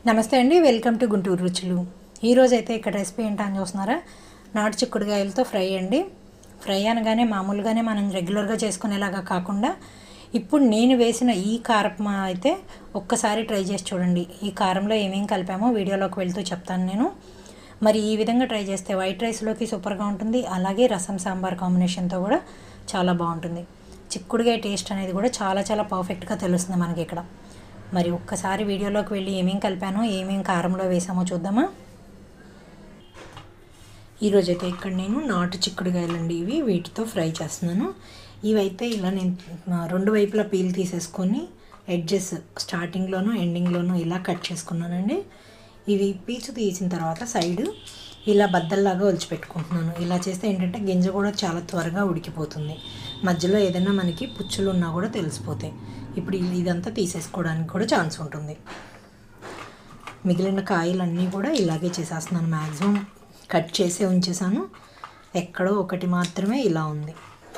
నమస్తే అండి welcome to Guntur రుచులు ఈరోజు అయితే ఇక్కడ రెసిపీ ఏంటని చూస్తున్నారా నాటు చిక్కుడుకాయలతో ఫ్రై అండి ఫ్రై అనగానే మామూలుగానే మనం రెగ్యులర్గా చేసుకునేలాగా కాకుండా ఇప్పుడు నేను వేసిన ఈ కారం అయితే ఒక్కసారి ట్రై చేసి చూడండి ఈ కారంలో ఏమేం కలిపామో వీడియోలోకి వెళ్తూ చెప్తాను నేను మరి ఈ విధంగా ట్రై చేస్తే వైట్ రైస్లోకి సూపర్గా ఉంటుంది అలాగే రసం సాంబార్ కాంబినేషన్తో కూడా చాలా బాగుంటుంది చిక్కుడుగాయ టేస్ట్ అనేది కూడా చాలా చాలా పర్ఫెక్ట్గా తెలుస్తుంది మనకి ఇక్కడ మరి ఒక్కసారి వీడియోలోకి వెళ్ళి ఏమేం కలిపానో ఏమేం కారంలో వేసామో చూద్దామా ఈరోజు అయితే ఇక్కడ నేను నాటు చిక్కుడుకాయలండి ఇవి వీటితో ఫ్రై చేస్తున్నాను ఇవైతే ఇలా నేను ఆ, రెండు వైపులా పీల్ తీసేసుకొని ఎడ్జెస్ స్టార్టింగ్లోను ఎండింగ్లోను ఇలా కట్ చేసుకున్నానండి ఇవి పీచు తీసిన తర్వాత సైడ్ ఇలా బద్దల్లాగా ఒలిచిపెట్టుకుంటున్నాను ఇలా చేస్తే ఏంటంటే గింజ కూడా చాలా త్వరగా ఉడికిపోతుంది మధ్యలో ఏదైనా మనకి పుచ్చులు ఉన్నా కూడా తెలిసిపోతాయి ఇప్పుడు ఇది- ఇదంతా తీసేసుకోవడానికి కూడా ఛాన్స్ ఉంటుంది మిగిలిన కాయలన్నీ కూడా ఇలాగే చేసేస్తున్నాను మ్యాక్సిమం కట్ చేసే ఉంచేసాను ఎక్కడో ఒకటి మాత్రమే ఇలా ఉంది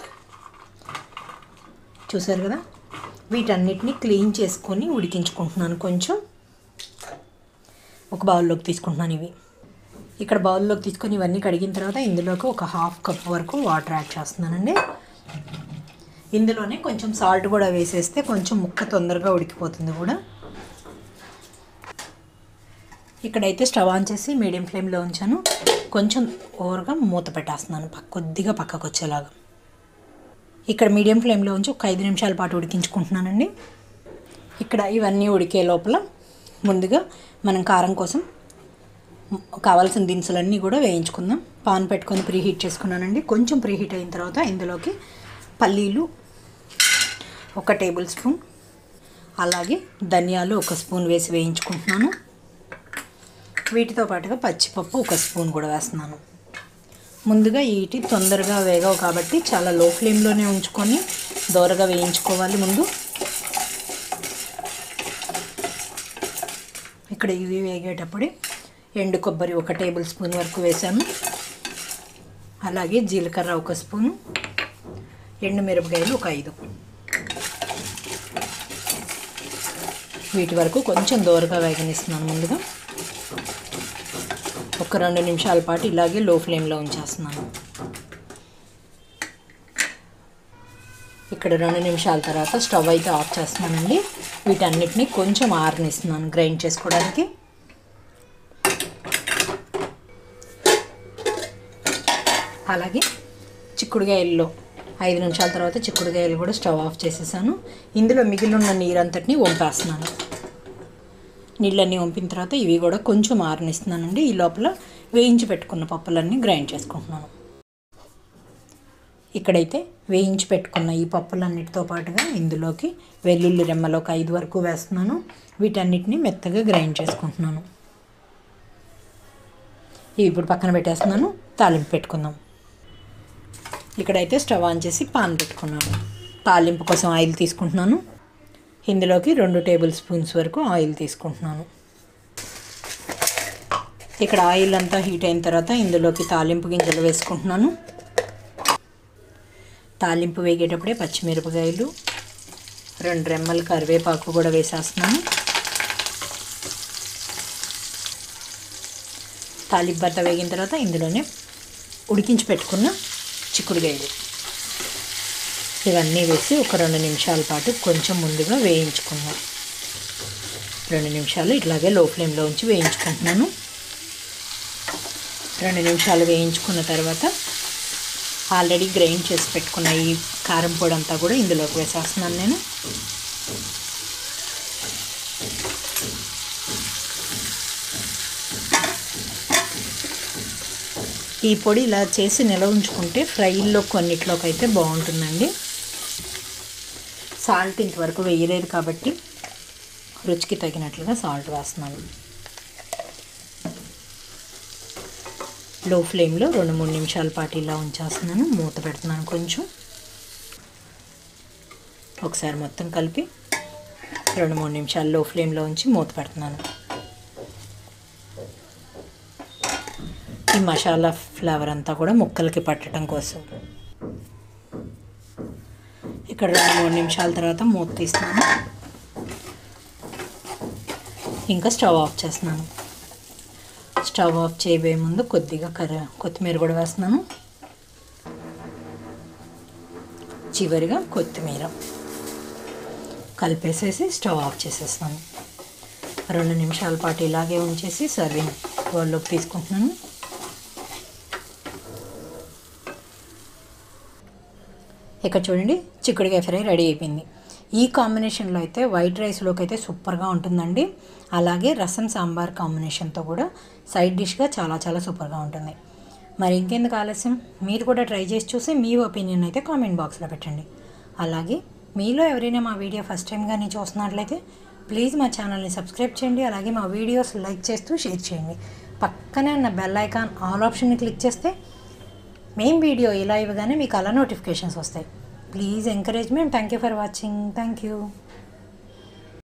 చూసారు కదా వీటన్నిటిని క్లీన్ చేసుకొని ఉడికించుకుంటున్నాను కొంచెం ఒక బౌల్లోకి తీసుకుంటున్నాను ఇవి ఇక్కడ బౌల్లోకి తీసుకొని ఇవన్నీ కడిగిన తర్వాత ఇందులోకి ఒక హాఫ్ కప్ వరకు వాటర్ యాడ్ చేస్తున్నానండి ఇందులోనే కొంచెం సాల్ట్ కూడా వేసేస్తే కొంచెం ముక్క తొందరగా ఉడికిపోతుంది కూడా ఇక్కడైతే స్టవ్ ఆన్ చేసి మీడియం ఫ్లేమ్లో ఉంచాను కొంచెం ఓవర్గా మూత పెట్టేస్తున్నాను పక్క కొద్దిగా పక్కకు వచ్చేలాగా ఇక్కడ మీడియం ఫ్లేమ్లో ఉంచి ఒక ఐదు నిమిషాల పాటు ఉడికించుకుంటున్నానండి ఇక్కడ ఇవన్నీ ఉడికే లోపల ముందుగా మనం కారం కోసం కావాల్సిన దినుసులన్నీ కూడా వేయించుకుందాం పాన్ పెట్టుకొని ప్రీహీట్ చేసుకున్నానండి కొంచెం ప్రీహీట్ అయిన తర్వాత ఇందులోకి పల్లీలు ఒక టేబుల్ స్పూన్ అలాగే ధనియాలు ఒక స్పూన్ వేసి వేయించుకుంటున్నాను వీటితో పాటుగా పచ్చిపప్పు ఒక స్పూన్ కూడా వేస్తున్నాను ముందుగా వీటి తొందరగా వేగవు కాబట్టి చాలా లో ఫ్లేమ్లోనే ఉంచుకొని దోరగా వేయించుకోవాలి ముందు ఇక్కడ ఇవి వేగేటప్పుడే ఎండు కొబ్బరి ఒక టేబుల్ స్పూన్ వరకు వేసాను అలాగే జీలకర్ర ఒక స్పూను ఎండు మిరపకాయలు ఒక ఐదు వీటి వరకు కొంచెం దోరగా వేగనిస్తున్నాను ముందుగా ఒక రెండు నిమిషాల పాటు ఇలాగే లో ఫ్లేమ్లో ఉంచేస్తున్నాను ఇక్కడ రెండు నిమిషాల తర్వాత స్టవ్ అయితే ఆఫ్ చేస్తున్నానండి వీటన్నిటిని కొంచెం ఆరనిస్తున్నాను గ్రైండ్ చేసుకోవడానికి అలాగే చిక్కుడుకాయల్లో ఐదు నిమిషాల తర్వాత చిక్కుడుకాయలు కూడా స్టవ్ ఆఫ్ చేసేసాను ఇందులో మిగిలిన నీరంతటిని వంపేస్తున్నాను నీళ్ళన్నీ వంపిన తర్వాత ఇవి కూడా కొంచెం ఆరనిస్తున్నానండి ఈ లోపల వేయించి పెట్టుకున్న పప్పులన్నీ గ్రైండ్ చేసుకుంటున్నాను ఇక్కడైతే వేయించి పెట్టుకున్న ఈ పప్పులన్నిటితో పాటుగా ఇందులోకి వెల్లుల్లి రెమ్మలు ఒక ఐదు వరకు వేస్తున్నాను వీటన్నిటిని మెత్తగా గ్రైండ్ చేసుకుంటున్నాను ఇవి ఇప్పుడు పక్కన పెట్టేస్తున్నాను తాలింపు పెట్టుకుందాం ఇక్కడైతే స్టవ్ ఆన్ చేసి పాన్ పెట్టుకున్నాను తాలింపు కోసం ఆయిల్ తీసుకుంటున్నాను ఇందులోకి రెండు టేబుల్ స్పూన్స్ వరకు ఆయిల్ తీసుకుంటున్నాను ఇక్కడ ఆయిల్ అంతా హీట్ అయిన తర్వాత ఇందులోకి తాలింపు గింజలు వేసుకుంటున్నాను తాలింపు వేగేటప్పుడే పచ్చిమిరపకాయలు రెండు రెమ్మల కరివేపాకు కూడా వేసేస్తున్నాను తాలింపు భర్త వేగిన తర్వాత ఇందులోనే ఉడికించి పెట్టుకున్న చిక్కుడుకాయలు ఇవన్నీ వేసి ఒక రెండు నిమిషాల పాటు కొంచెం ముందుగా వేయించుకున్నాం రెండు నిమిషాలు ఇట్లాగే లో ఫ్లేమ్లో ఉంచి వేయించుకుంటున్నాను రెండు నిమిషాలు వేయించుకున్న తర్వాత ఆల్రెడీ గ్రైండ్ చేసి పెట్టుకున్న ఈ కారం పొడి అంతా కూడా ఇందులోకి వేసేస్తున్నాను నేను ఈ పొడి ఇలా చేసి నిలవ ఉంచుకుంటే ఫ్రైల్లో కొన్నిట్లోకి అయితే బాగుంటుందండి సాల్ట్ ఇంతవరకు వేయలేదు కాబట్టి రుచికి తగినట్లుగా సాల్ట్ వేస్తున్నాను లో ఫ్లేమ్లో రెండు మూడు నిమిషాల పాటు ఇలా ఉంచేస్తున్నాను మూత పెడుతున్నాను కొంచెం ఒకసారి మొత్తం కలిపి రెండు మూడు నిమిషాలు లో ఫ్లేమ్లో ఉంచి మూత పెడుతున్నాను ఈ మసాలా ఫ్లేవర్ అంతా కూడా ముక్కలకి పట్టడం కోసం ఇక్కడ రెండు మూడు నిమిషాల తర్వాత మూత తీస్తున్నాను ఇంకా స్టవ్ ఆఫ్ చేస్తున్నాను స్టవ్ ఆఫ్ చేయబోయే ముందు కొద్దిగా కర్ర కొత్తిమీర కూడా వేస్తున్నాను చివరిగా కొత్తిమీర కలిపేసేసి స్టవ్ ఆఫ్ చేసేస్తాను రెండు నిమిషాల పాటు ఇలాగే ఉంచేసి సర్వింగ్ బౌల్లోకి తీసుకుంటున్నాను ఇక్కడ చూడండి చిక్కుడుకాయ ఫ్రై రెడీ అయిపోయింది ఈ కాంబినేషన్లో అయితే వైట్ రైస్లోకి అయితే సూపర్గా ఉంటుందండి అలాగే రసం సాంబార్ కాంబినేషన్తో కూడా సైడ్ డిష్గా చాలా చాలా సూపర్గా ఉంటుంది మరి ఇంకెందుకు ఆలస్యం మీరు కూడా ట్రై చేసి చూసి మీ ఒపీనియన్ అయితే కామెంట్ బాక్స్లో పెట్టండి అలాగే మీలో ఎవరైనా మా వీడియో ఫస్ట్ టైం కానీ చూస్తున్నట్లయితే ప్లీజ్ మా ఛానల్ని సబ్స్క్రైబ్ చేయండి అలాగే మా వీడియోస్ లైక్ చేస్తూ షేర్ చేయండి పక్కనే ఉన్న బెల్ ఐకాన్ ఆల్ ఆప్షన్ని క్లిక్ చేస్తే మెయిన్ వీడియో ఇలా ఇవ్వగానే మీకు అలా నోటిఫికేషన్స్ వస్తాయి please encouragement thank you for watching thank you